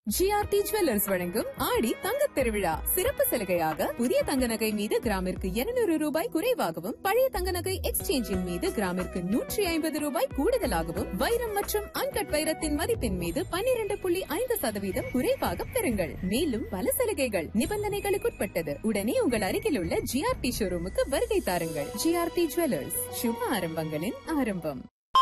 GRT jewellers வழங்கும் ஆடி தங்கத் திருவிழா சிறப்பு சலுகையாக புதிய தங்க நகை மீது கிராமிற்கு 200 ரூபாய் குறைவாகவும் பழைய தங்க நகை எக்ஸ்சேஞ்சின் மீது கிராமிற்கு நூற்றி ஐம்பது ரூபாய் கூடுதலாகவும் வைரம் மற்றும் அன்கட் வைரத்தின் மதிப்பின் மீது 12.5% புள்ளி ஐந்து சதவீதம் குறைவாக பெறுங்கள் மேலும் பல சலுகைகள் நிபந்தனைகளுக்குட்பட்டது உடனே உங்கள் அருகில் உள்ள ஜிஆர்டி ஷோரூமுக்கு வருகை தாருங்கள் ஜிஆர்டி ஜுவல்லர்ஸ் சுப ஆரம்பங்களின் ஆரம்பம்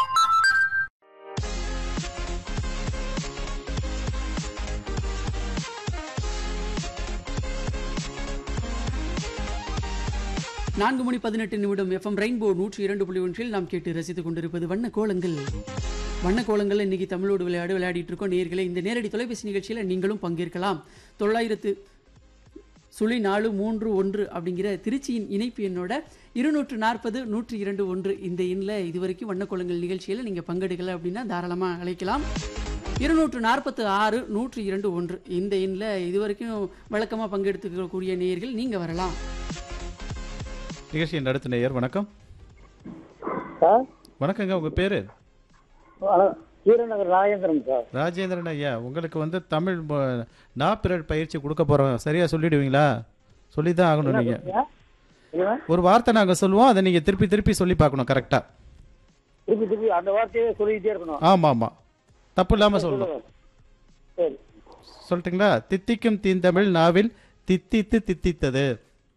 நான்கு மணி பதினெட்டு நிமிடம் எஃப்எம் ரெயின்போ நூற்றி இரண்டு புள்ளி ஒன்றில் நாம் கேட்டு ரசித்துக் கொண்டிருப்பது வண்ண கோலங்கள் வண்ண கோலங்கள் இன்னைக்கு தமிழோடு விளையாடு விளையாடிட்டு இருக்கோம் நேயர்களே இந்த நேரடி தொலைபேசி நிகழ்ச்சியில் நீங்களும் பங்கேற்கலாம் தொள்ளாயிரத்து சுழி நாலு மூன்று ஒன்று அப்படிங்கிற திருச்சியின் இணைப்பு எண்ணோட இருநூற்று நாற்பது நூற்றி இரண்டு ஒன்று இந்த எண்ணில் இதுவரைக்கும் வண்ணக்கோலங்கள் நிகழ்ச்சியில் நீங்கள் பங்கெடுக்கல அப்படின்னா தாராளமாக அழைக்கலாம் இருநூற்று நாற்பத்து ஆறு நூற்றி இரண்டு ஒன்று இந்த எண்ணில் இதுவரைக்கும் வழக்கமாக பங்கெடுத்துக்கக்கூடிய நேயர்கள் நீங்கள் வரலாம் நிகழ்ச்சியின் அடுத்த நேயர் வணக்கம் சார் வணக்கங்க உங்க பேரு வணக்கம். வீரநகர் ராஜேந்திரன் சார் ராஜேந்திரன் ஐயா உங்களுக்கு வந்து தமிழ் ம- நாப்பிரர் பயிற்சி கொடுக்க போறோம் சரியா சொல்லிடுவீங்களா சொல்லிதான் ஆகணும் நீங்க ஏன்? சொல்லுங்க. ஒரு வார்த்தை நாங்க சொல்லுவோம் அதை நீங்க திருப்பி திருப்பி சொல்லி பார்க்கணும் கரெக்டா திருப்பி திருப்பி அந்த வார்த்தையே சொல்லிக்கிட்டே இருக்கணும் ஆமா ஆமா தப்பு இல்லாம சொல்லணும் சொல்லுங்க. சரி சொல்லட்டுங்களா தித்திக்கும் தீந்தமிழ் நாவில் தித்தித்து தித்தித்தது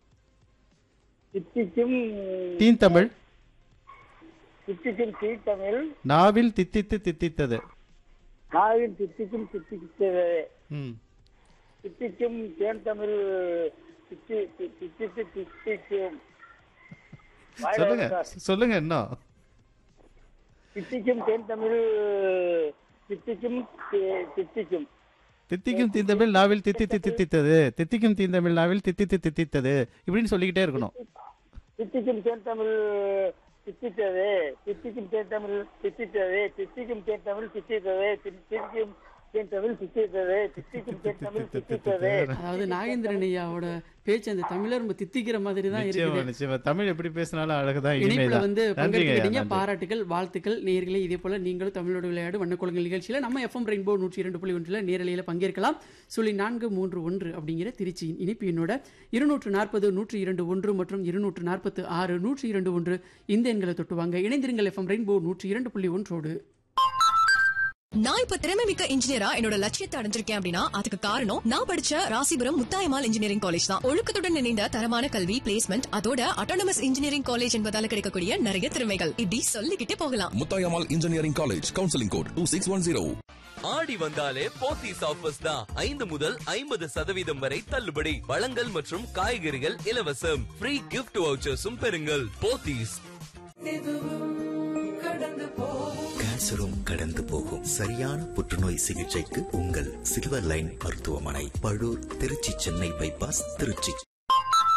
சித்திக்கும் தீந்தமிழ் சித்திக்கும் தீத்தமிழ் நாவில் தித்தித்து தித்தித்தது நாவின் சித்திக்கும் சித்திக்கிட்டது ம் சித்திக்கும் தேன் தமிழ் சித்தி சி- சித்தித்து சித்திக்கும் வாயில சொல்லுங்க வரும் சார். சொல்லுங்க இன்னும் சித்திக்கும் தேன் தமிழ் சித்திக்கும் சி- சித்திக்கும் தித்திக்கும் தீந்தமிழ் நாவில் தித்தித்து தித்தித்தது தித்திக்கும் தீந்தமிழ் நாவில் தித்தித்து தித்தித்தது இப்படின்னு சொல்லிக்கிட்டே இருக்கணும் சித்திக்கும் தேன் தமிழ் சித்தித்தது சித்திக்கும் தேன் தமிழ் சித்தித்தது சித்திக்கும் தேன் தமிழ் சித்தித்தது சித்திக்கும் தேன் தமிழ் சித்தித்தது சித்திக்கும் தேன் தமிழ் சித்தித்தது அதாவது நாகேந்திரன் ஐயாவோட பேச்சு அந்த தமிழர் ரொம்ப தித்திக்கிற மாதிரி தான் நிச்சயமா இருக்குது நிச்சயமா தமிழ் எப்படி பேசினாலும் அழகுதான் இணைப்புல இனிமைதான் வந்து நன்றிங்க ஐயா, பங்கெடுத்துக்கிட்டீங்க நன்றி. பாராட்டுகள் வாழ்த்துக்கள் நேயர்களே இதே போல நீங்களும் தமிழோட விளையாடு வண்ணக்குளங்கள் நிகழ்ச்சியில நம்ம எஃப்எம் ரெயின்போ நூற்றி இரண்டு புள்ளி ஒன்றில் நேரலையில பங்கேற்கலாம் சொல்லி நான்கு மூன்று ஒன்று அப்படிங்கிற திருச்சியின் இணைப்பு எண்ணோட இருநூற்று நாற்பது நூற்றி இரண்டு ஒன்று மற்றும் இருநூற்று நாற்பத்து ஆறு நூற்றி இரண்டு ஒன்று இந்த எண்களை தொட்டுவாங்க இணைந்திருங்கள் எஃப்எம் ரெயின்போ நூற்றி இரண்டு புள்ளி ஒன்றோடு நான் இப்ப திறமை மிக்க இன்ஜினியரா என்னோட லட்சியத்தை அடைஞ்சிருக்கேன் அப்படின்னா அதுக்கு காரணம் நான் படிச்ச ராசிபுரம் முத்தாயமால் இன்ஜினியரிங் காலேஜ் தான் ஒழுக்கத்துடன் இணைந்த தரமான கல்வி பிளேஸ்மெண்ட் அதோட அட்டானமஸ் இன்ஜினியரிங் காலேஜ் என்பதால கிடைக்கக்கூடிய நிறைய திறமைகள் இப்படி சொல்லிக்கிட்டே போகலாம் Muthayammal engineering college counselling code two six one zero ஆடி வந்தாலே போத்தீஸ் ஆஃபர்ஸ் தான் ஐந்து முதல் ஐம்பது சதவீதம் வரை தள்ளுபடி பழங்கள் மற்றும் காய்கறிகள் இலவசம் ஃப்ரீ கிஃப்ட் வவுச்சர்ஸும் பெறுங்கள் போத்தீஸ் கேன்சரும் கடந்து போகும் சரியான புற்றுநோய் சிகிச்சைக்கு உங்கள் சில்வர் லைன் மருத்துவமனை பழூர் திருச்சி சென்னை பைபாஸ் திருச்சி